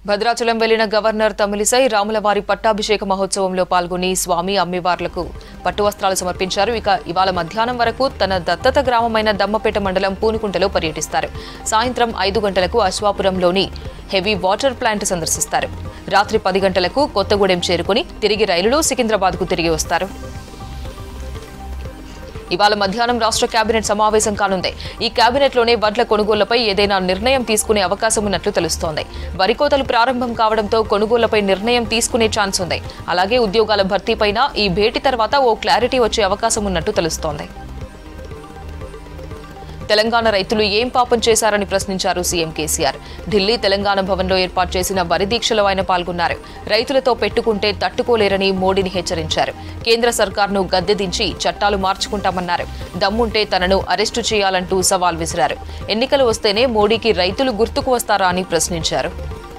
భద్రాచలం వెళ్లిన గవర్నర్ తమిళిసై రాములవారి పట్టాభిషేక మహోత్సవంలో పాల్గొని స్వామి అమ్మివార్లకు పట్టు వస్త్రాలు సమర్పించారు ఇక ఇవాళ మధ్యాహ్నం వరకు తన దత్తత గ్రామమైన దమ్మపేట మండలం పూనుకుంటలో పర్యటిస్తారు సాయంత్రం ఐదు గంటలకు అశ్వాపురంలోని హెవీ వాటర్ ప్లాంట్ సందర్శిస్తారు రాత్రి పది గంటలకు కొత్తగూడెం చేరుకుని తిరిగి రైలులో సికింద్రాబాద్కు తిరిగి వస్తారు ఇవాళ మధ్యాహ్నం రాష్ట్ర కేబినెట్ సమావేశం కానుంది ఈ కేబినెట్లోనే వడ్ల కొనుగోళ్లపై ఏదైనా నిర్ణయం తీసుకునే అవకాశం ఉన్నట్లు తెలుస్తోంది వరి కోతలు ప్రారంభం కావడంతో కొనుగోళ్లపై నిర్ణయం తీసుకునే ఛాన్స్ ఉంది అలాగే ఉద్యోగాల భర్తీపైన ఈ భేటీ తర్వాత ఓ క్లారిటీ వచ్చే అవకాశం ఉన్నట్టు తెలుస్తోంది తెలంగాణ రైతులు ఏం పాపం చేశారని ప్రశ్నించారు సీఎం కేసీఆర్ ఢిల్లీ తెలంగాణ భవన్లో ఏర్పాటు చేసిన వరి దీక్షలో ఆయన పాల్గొన్నారు రైతులతో పెట్టుకుంటే తట్టుకోలేరని మోడీని హెచ్చరించారు కేంద్ర సర్కార్ను గద్దెదించి చట్టాలు మార్చుకుంటామన్నారు దమ్ముంటే తనను అరెస్టు చేయాలంటూ సవాల్ విసిరారు ఎన్నికలు వస్తేనే మోడీకి రైతులు గుర్తుకు వస్తారా అని ప్రశ్నించారు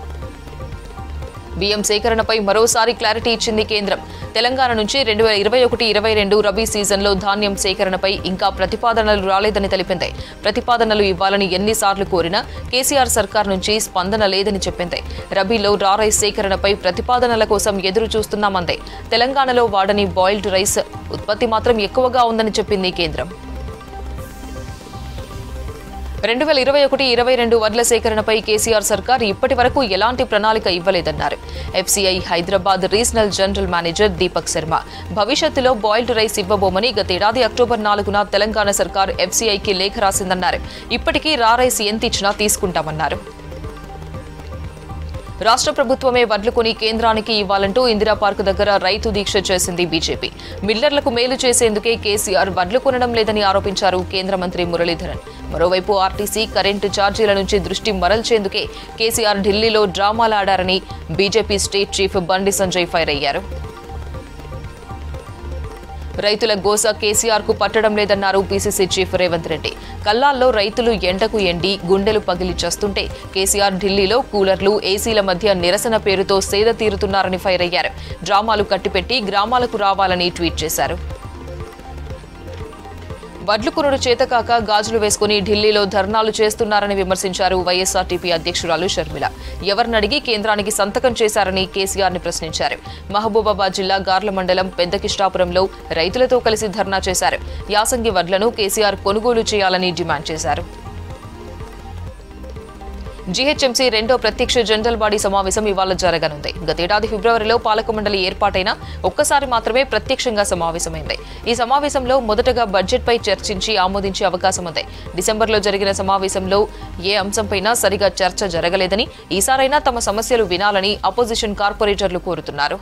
బియ్యం సేకరణపై మరోసారి క్లారిటీ ఇచ్చింది కేంద్రం తెలంగాణ నుంచి రెండు వేల ఇరవై ఒకటి ఇరవై రెండు రబీ సీజన్లో ధాన్యం సేకరణపై ఇంకా ప్రతిపాదనలు రాలేదని తెలిపింది ప్రతిపాదనలు ఇవ్వాలని ఎన్నిసార్లు కోరినా కేసీఆర్ సర్కార్ నుంచి స్పందన లేదని చెప్పింది రబీలో రా రైస్ సేకరణపై ప్రతిపాదనల కోసం ఎదురు చూస్తున్నామంది తెలంగాణలో వాడని బాయిల్డ్ రైస్ ఉత్పత్తి మాత్రం ఎక్కువగా ఉందని చెప్పింది కేంద్రం రెండు వేల ఇరవై ఒకటి ఇరవై రెండు వడ్ల సేకరణపై కేసీఆర్ సర్కార్ ఇప్పటి వరకు ఎలాంటి ప్రణాళిక ఇవ్వలేదన్నారు FCI Hyderabad regional general manager Deepak Sharma భవిష్యత్తులో బాయిల్డ్ రైస్ ఇవ్వబోమని గతేడాది అక్టోబర్ నాలుగున తెలంగాణ సర్కార్ ఎఫ్సీఐకి లేఖ రాసిందన్నారు ఇప్పటికీ రా రైస్ ఎంత ఇచ్చినా తీసుకుంటామన్నారు రాష్ట్ర ప్రభుత్వమే వడ్లు కొని కేంద్రానికి ఇవ్వాలంటూ ఇందిరా పార్క్ దగ్గర రైతు దీక్ష చేసింది బీజేపీ మిల్లర్లకు మేలు చేసేందుకే కేసీఆర్ వడ్లు కొనడం లేదని ఆరోపించారు కేంద్ర మంత్రి మురళీధరన్ మరోవైపు ఆర్టీసీ కరెంటు ఛార్జీల నుంచి దృష్టి మరల్చేందుకే కేసీఆర్ ఢిల్లీలో డ్రామాలాడారని బీజేపీ స్టేట్ చీఫ్ బండి సంజయ్ ఫైర్ అయ్యారు రైతుల గోస కేసీఆర్ కు పట్టడం లేదన్నారు పీసీసీ చీఫ్ రేవంత్ రెడ్డి కల్లాల్లో రైతులు ఎండకు ఎండి గుండెలు పగిలి చస్తుంటే కేసీఆర్ ఢిల్లీలో కూలర్లు ఏసీల మధ్య నిరసన పేరుతో సేద తీరుతున్నారని ఫైర్ అయ్యారు డ్రామాలు కట్టిపెట్టి గ్రామాలకు రావాలని ట్వీట్ చేశారు వడ్లు కొనుడు చేతకాక గాజులు వేసుకుని ఢిల్లీలో ధర్నాలు చేస్తున్నారని విమర్శించారు వైఎస్ఆర్టీపీ అధ్యక్షురాలు షర్మిల ఎవరినడిగి కేంద్రానికి సంతకం చేశారని కేసీఆర్ ని ప్రశ్నించారు మహబూబాబాద్ జిల్లా గార్ల మండలం పెద్దకిష్టాపురంలో రైతులతో కలిసి ధర్నా చేశారు యాసంగి వడ్లను కేసీఆర్ కొనుగోలు చేయాలని డిమాండ్ చేశారు జీహెచ్ఎంసీ రెండో ప్రత్యక్ష జనరల్ బాడీ సమావేశం ఇవాళ జరగనుంది గతేడాది ఫిబ్రవరిలో పాలక మండలి ఏర్పాటైన ఒక్కసారి మాత్రమే ప్రత్యక్షంగా సమావేశమైంది ఈ సమావేశంలో మొదటగా బడ్జెట్పై చర్చించి ఆమోదించే అవకాశం ఉంది డిసెంబర్లో జరిగిన సమావేశంలో ఏ అంశంపైనా సరిగా చర్చ జరగలేదని ఈసారైనా తమ సమస్యలు వినాలని అపోజిషన్ కార్పొరేటర్లు కోరుతున్నారు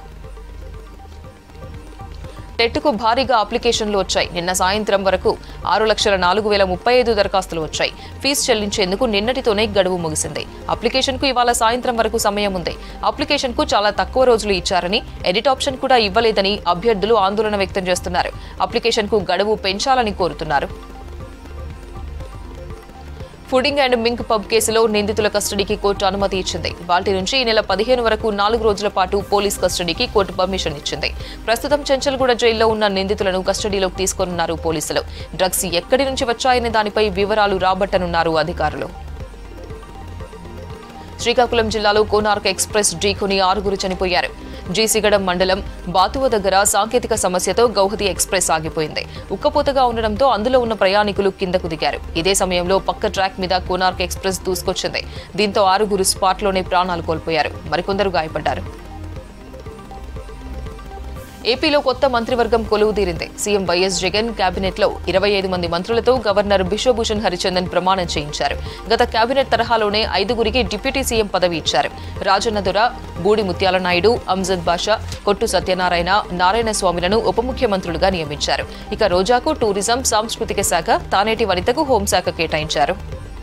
టెట్కు భారీగా అప్లికేషన్లు వచ్చాయి నిన్న సాయంత్రం వరకు ఆరు లక్షల నాలుగు వేల ముప్పై ఐదు దరఖాస్తులు వచ్చాయి ఫీజు చెల్లించేందుకు నిన్నటితోనే గడువు ముగిసింది అప్లికేషన్కు ఇవాళ సాయంత్రం వరకు సమయం ఉంది అప్లికేషన్కు చాలా తక్కువ రోజులు ఇచ్చారని ఎడిట్ ఆప్షన్ కూడా ఇవ్వలేదని అభ్యర్థులు ఆందోళన వ్యక్తం చేస్తున్నారు అప్లికేషన్కు గడువు పెంచాలని కోరుతున్నారు ఫుడింగ్ అండ్ మింక్ పబ్ కేసులో నిందితుల కస్టడీకి కోర్టు అనుమతి ఇచ్చింది వాటి నుంచి ఈ నెల పదిహేను వరకు నాలుగు రోజుల పాటు పోలీస్ కస్టడీకి కోర్టు పర్మిషన్ ఇచ్చింది ప్రస్తుతం చెంచల్గూడ జైల్లో ఉన్న నిందితులను కస్టడీలోకి తీసుకోనున్నారు పోలీసులు డ్రగ్స్ ఎక్కడి నుంచి వచ్చాయనే దానిపై వివరాలు రాబట్టనున్నారు అధికారులు శ్రీకాకుళం జిల్లాలో కోనార్క్ ఎక్స్ప్రెస్ ఢీకొని ఆరుగురు చనిపోయారు జీసిగడం మండలం బాతువ దగ్గర సాంకేతిక సమస్యతో గౌహతి ఎక్స్ప్రెస్ ఆగిపోయింది ఉక్కపోతగా ఉండడంతో అందులో ఉన్న ప్రయాణికులు కిందకు దిగారు ఇదే సమయంలో పక్క ట్రాక్ మీద కోనార్క్ ఎక్స్ప్రెస్ దూసుకొచ్చింది దీంతో ఆరుగురు స్పాట్లోనే ప్రాణాలు కోల్పోయారు మరికొందరు గాయపడ్డారు ఏపీలో కొత్త మంత్రివర్గం కొలువు తీరింది సీఎం వైఎస్ జగన్ కేబినెట్ లో ఇరవై ఐదు మంది మంత్రులతో గవర్నర్ బిశ్వభూషణ్ హరిచందన్ ప్రమాణం చేయించారు గత కేబినెట్ తరహాలోనే ఐదుగురికి డిప్యూటీ సీఎం పదవి ఇచ్చారు రాజన్న దొర బూడి ముత్యాల నాయుడు అంజద్ బాషా కొట్టు సత్యనారాయణ నారాయణ స్వామిలను ఉప ముఖ్యమంత్రులుగా నియమించారు ఇక రోజాకు టూరిజం సాంస్కృతిక శాఖ తానేటి వనితకు హోంశాఖ కేటాయించారు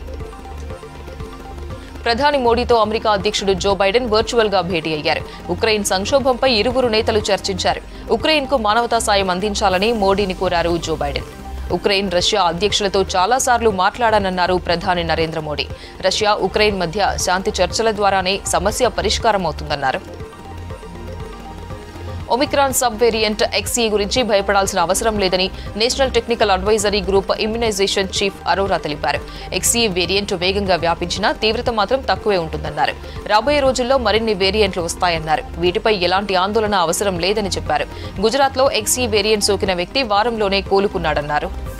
ప్రధాని మోడీతో అమెరికా అధ్యక్షుడు జో బైడెన్ వర్చువల్ గా భేటీ అయ్యారు ఉక్రెయిన్ సంక్షోభంపై ఇరువురు నేతలు చర్చించారు ఉక్రెయిన్ కు మానవతా సాయం అందించాలని మోడీని కోరారు జో బైడెన్ ఉక్రెయిన్ రష్యా అధ్యక్షులతో చాలాసార్లు మాట్లాడానన్నారు ప్రధాని నరేంద్ర మోడీ రష్యా ఉక్రెయిన్ మధ్య శాంతి చర్చల ద్వారానే సమస్య పరిష్కారం అవుతుందన్నారు ఒమిక్రాన్ సబ్ వేరియంట్ ఎక్సీ గురించి భయపడాల్సిన అవసరం లేదని National Technical Advisory Group immunisation chief Arora తెలిపారు ఎక్సీ వేరియంట్ వేగంగా వ్యాపించినా తీవ్రత మాత్రం తక్కువే ఉంటుందన్నారు రాబోయే రోజుల్లో మరిన్ని వేరియంట్లు వస్తాయన్నారు వీటిపై ఎలాంటి ఆందోళన అవసరం లేదని చెప్పారు గుజరాత్లో ఎక్సీ వేరియంట్ సోకిన వ్యక్తి వారంలోనే కోలుకున్నాడన్నారు